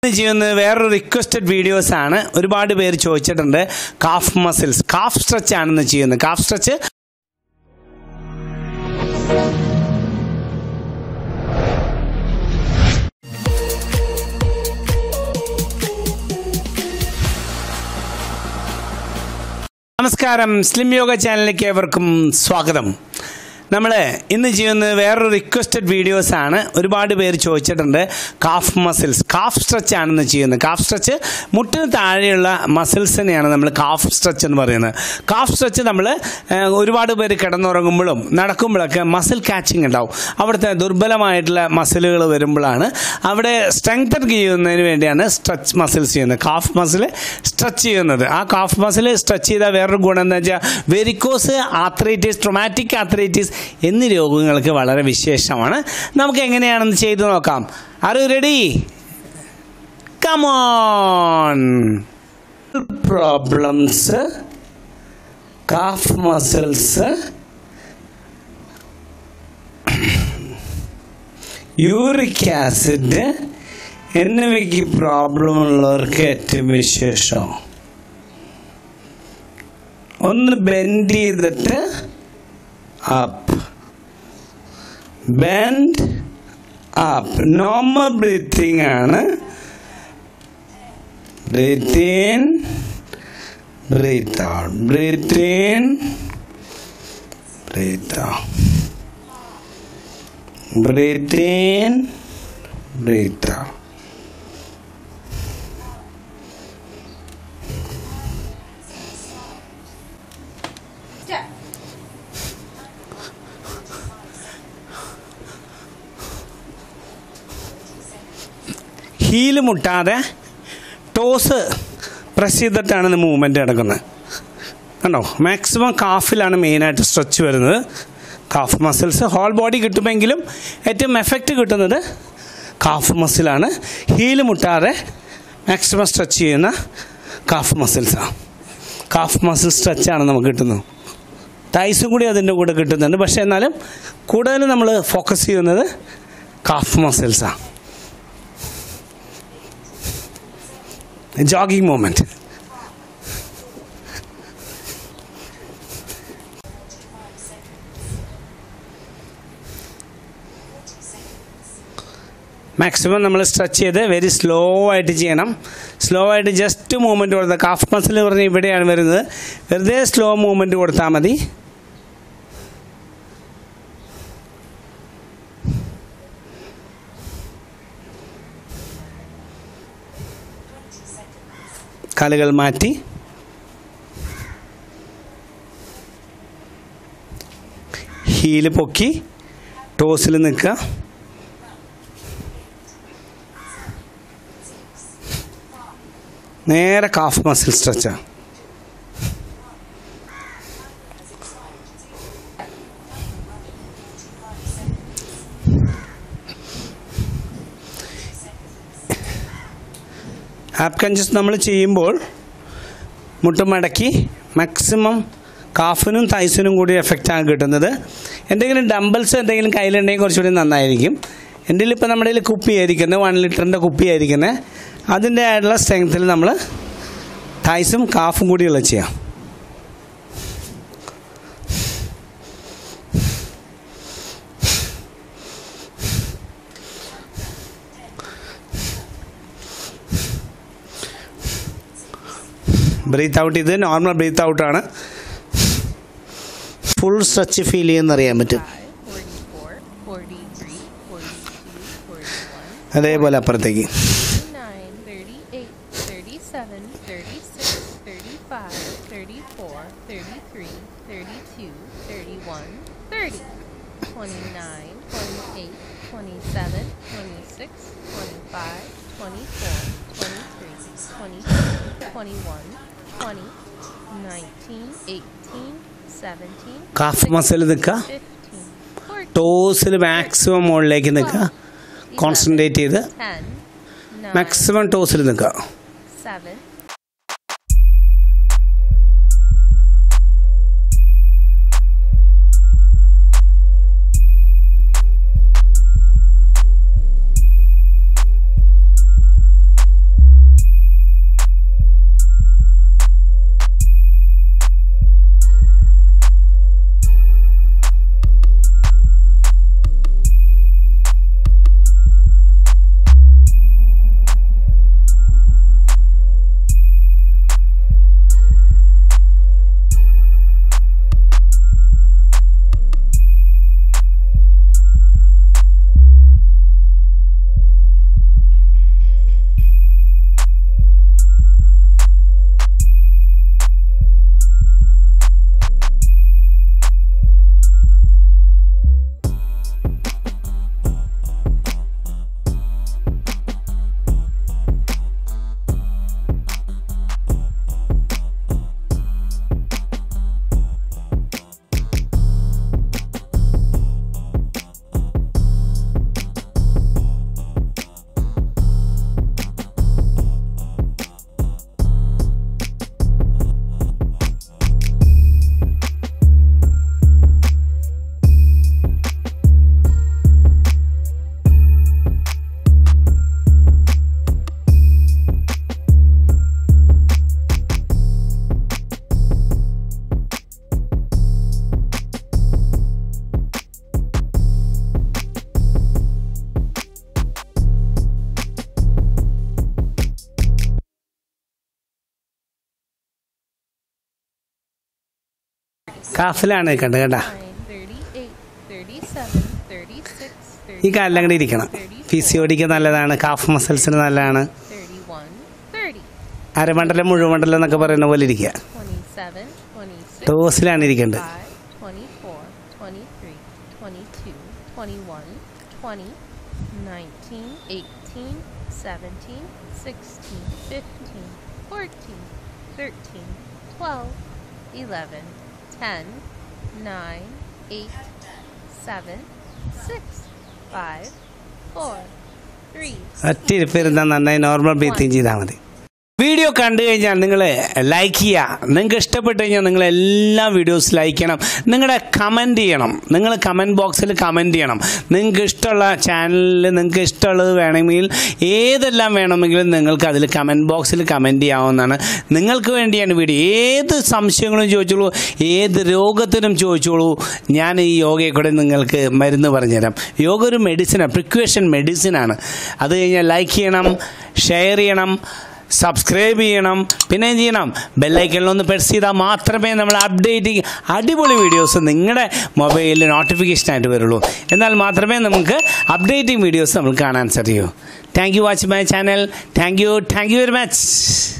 ചെയ്യുന്നത് വേറൊരു requested videos ആണ് ഒരുപാട് പേര് ചോദിച്ചിട്ടുണ്ട് കാഫ് മസിൽസ് കാഫ് സ്ട്രെച്ച് ആണെന്ന് ചെയ്യുന്നത് കാഫ് സ്ട്രെച്ച് നമസ്കാരം സ്ലിം യോഗ ചാനലിലേക്ക് ഏവർക്കും സ്വാഗതം നമ്മൾ ഇന്ന് ചെയ്യുന്നത് വേറൊരു റിക്വസ്റ്റഡ് വീഡിയോസ് ആണ് ഒരുപാട് പേര് ചോദിച്ചിട്ടുണ്ട് കാഫ് മസിൽസ് കാഫ് സ്ട്രെച്ച് ആണെന്ന് ചെയ്യുന്നത് കാഫ് സ്ട്രെച്ച് മുട്ടിന് താഴെയുള്ള മസിൽസിനെയാണ് നമ്മൾ കാഫ് സ്ട്രെച്ച് എന്ന് പറയുന്നത് കാഫ് സ്ട്രെച്ച് നമ്മൾ ഏഹ്, ഒരുപാട് പേര് കിടന്നുറങ്ങുമ്പോഴും നടക്കുമ്പോഴൊക്കെ മസിൽ കാച്ചിങ് ഉണ്ടാവും അവിടുത്തെ ദുർബലമായിട്ടുള്ള മസിലുകൾ വരുമ്പോഴാണ് അവിടെ സ്ട്രെങ്തൻ ചെയ്യുന്നതിന് വേണ്ടിയാണ് സ്ട്രെച്ച് മസിൽസ് ചെയ്യുന്നത് കാഫ് മസിൽ സ്ട്രെച്ച് ചെയ്യുന്നത് ആ കാഫ് മസിൽ സ്ട്രെച്ച് ചെയ്താൽ വേറൊരു ഗുണം എന്താ വെച്ചാൽ വെരിക്കോസ് ആത്രൈറ്റിസ് ട്രൊമാറ്റിക് ആത്രൈറ്റിസ് എന്നീ രോഗങ്ങൾക്ക് വളരെ വിശേഷമാണ് നമുക്ക് എങ്ങനെയാണെന്ന് ചെയ്തു നോക്കാം are you ready come on problems calf muscles uric acid എന്നിവയ്ക്ക് പ്രോബ്ലം ഉള്ളവർക്ക് ഏറ്റവും വിശേഷം ഒന്ന് ബെൻഡ് ചെയ്തിട്ട് up bend up normal breathing ആണ് breathe in breathe out breathe in breathe out breathe in breathe out heel മുട്ടാതെ ടോസ് പ്രസ് ചെയ്തിട്ടാണ് movement നടക്കുന്നത് കണ്ടോ മാക്സിമം കാഫിലാണ് മെയിനായിട്ട് സ്ട്രെച്ച് വരുന്നത് കാഫ് മസിൽസ് ഹോൾ ബോഡി കിട്ടുമെങ്കിലും ഏറ്റവും എഫക്റ്റ് കിട്ടുന്നത് കാഫ് മസിലാണ് ഹീല് മുട്ടാതെ മാക്സിമം സ്ട്രെച്ച് ചെയ്യുന്ന കാഫ് മസിൽസാണ് കാഫ് മസിൽ സ്ട്രെച്ചാണ് നമുക്ക് കിട്ടുന്നത് ടൈസും കൂടി അതിൻ്റെ കൂടെ കിട്ടുന്നുണ്ട് പക്ഷേ എന്നാലും കൂടുതൽ നമ്മൾ ഫോക്കസ് ചെയ്യുന്നത് കാഫ് മസിൽസാണ് ജോഗിങ് മൂമെൻറ്റ് മാക്സിമം നമ്മൾ സ്ട്രെച്ച് ചെയ്ത് വെരി സ്ലോ ആയിട്ട് ചെയ്യണം സ്ലോ ആയിട്ട് ജസ്റ്റ് മൂവ്മെൻറ്റ് കൊടുത്താൽ കാഫ് മസിൽ പറഞ്ഞ് ഇവിടെയാണ് വരുന്നത് വെറുതെ സ്ലോ മൂവ്മെൻറ്റ് കൊടുത്താൽ മതി കാലുകൾ മാറ്റി ഹീല് പൊക്കി ടോസിൽ നിൽക്കുക നേരെ കാഫ് മസിൽ സ്ട്രെച്ചാണ് ആപ്പ് കഞ്ചസ് നമ്മൾ ചെയ്യുമ്പോൾ മുട്ടുമടക്കി മാക്സിമം കാഫിനും തൈസിനും കൂടി എഫക്റ്റാണ് കിട്ടുന്നത് എന്തെങ്കിലും ഡംബിൾസ് എന്തെങ്കിലും കയ്യിലുണ്ടെങ്കിൽ കുറച്ചുകൂടി നന്നായിരിക്കും എൻ്റെ ഇപ്പോൾ നമ്മുടെ കയ്യിൽ കുപ്പിയായിരിക്കുന്നത് വൺ ലിറ്ററിൻ്റെ കുപ്പിയായിരിക്കുന്നത് അതിൻ്റെ ആയിട്ടുള്ള സ്ട്രെങ്ത്തിൽ നമ്മൾ തൈസും കാഫും കൂടിയുള്ള ചെയ്യാം ബ്രീത്ത് ഔട്ട് ഇത് നോർമൽ ബ്രീത്ത് ഔട്ടാണ് ഫുൾ സ്ട്രെച്ച് ഫീൽ ചെയ്യുന്നറിയാൻ പറ്റും 44, 43, 42, 41, അതേപോലെ അപ്പുറത്തേക്ക് 39, 38, 37, 36, 35, 34, 33, 32, 31, 30, 29, 28, 27, 26, 25, 24, 23, 22, 21, 20, 19, 18, 17, കാഫ് മസിൽ നിൽക്കുക 15, 14, ടോസിൽ മാക്സിമം മുകളിലേക്ക് നിൽക്കുക കോൺസെൻട്രേറ്റ് ചെയ്ത് 10, 9, മാക്സിമം ടോസിൽ നിൽക്കുക 7, കാഫിലാണ് കണ്ടത് കേട്ടാ 38, 37, 36, ഈ കാലിൽ അങ്ങനെ ഇരിക്കണം പി സി ഒടിക്ക് നല്ലതാണ് കാഫ് മസിൽസിന് നല്ലതാണ് 31, 30, അരമണ്ഡലം മുഴുമണ്ഡലം എന്നൊക്കെ പറയുന്ന പോലെ ഇരിക്കുക 27, 26, ടോസിലാണ് ഇരിക്കേണ്ടത് 25, 24, 23, 22, 21, 20, 19, 18, 17, 16, 15, 14, 13, 12, 11, 10, 9, 8, 7, 6, 5, 4, 3, ഒറ്റ ഇരിപ്പിരുന്നാൽ നന്നായി നോർമൽ ബ്രീത്തിങ് ചെയ്താൽ മതി വീഡിയോ കണ്ടു കഴിഞ്ഞാൽ നിങ്ങൾ ലൈക്ക് ചെയ്യുക നിങ്ങൾക്ക് ഇഷ്ടപ്പെട്ട് കഴിഞ്ഞാൽ നിങ്ങൾ എല്ലാ വീഡിയോസ് ലൈക്ക് ചെയ്യണം നിങ്ങളുടെ കമൻറ്റ് ചെയ്യണം നിങ്ങൾ കമൻറ്റ് ബോക്സിൽ കമൻറ്റ് ചെയ്യണം നിങ്ങൾക്ക് ഇഷ്ടമുള്ള ചാനലിൽ നിങ്ങൾക്ക് ഇഷ്ടമുള്ളത് വേണമെങ്കിൽ ഏതെല്ലാം വേണമെങ്കിലും നിങ്ങൾക്ക് അതിൽ കമൻറ്റ് ബോക്സിൽ കമൻറ്റ് ചെയ്യാവുന്നതാണ് നിങ്ങൾക്ക് വേണ്ടിയാണ് വീഡിയോ ഏത് സംശയങ്ങളും ചോദിച്ചോളൂ ഏത് രോഗത്തിനും ചോദിച്ചോളൂ ഞാൻ ഈ യോഗയെ കൂടെ നിങ്ങൾക്ക് മരുന്ന് പറഞ്ഞുതരാം യോഗ ഒരു മെഡിസിനാണ് പ്രിക്വേഷൻ മെഡിസിനാണ് അത് കഴിഞ്ഞാൽ ലൈക്ക് ചെയ്യണം ഷെയർ ചെയ്യണം സബ്സ്ക്രൈബ് ചെയ്യണം പിന്നെ എന്ത് ചെയ്യണം ബെല്ലൈക്കണിലൊന്ന് പ്രസ് ചെയ്താൽ മാത്രമേ നമ്മൾ അപ്ഡേറ്റ് അടിപൊളി വീഡിയോസ് നിങ്ങളുടെ മൊബൈലിൽ നോട്ടിഫിക്കേഷനായിട്ട് വരുള്ളൂ എന്നാൽ മാത്രമേ നമുക്ക് അപ്ഡേറ്റിംഗ് വീഡിയോസ് നമുക്ക് കാണാൻ സാധിക്കൂ thank you watch my channel thank you thank you very much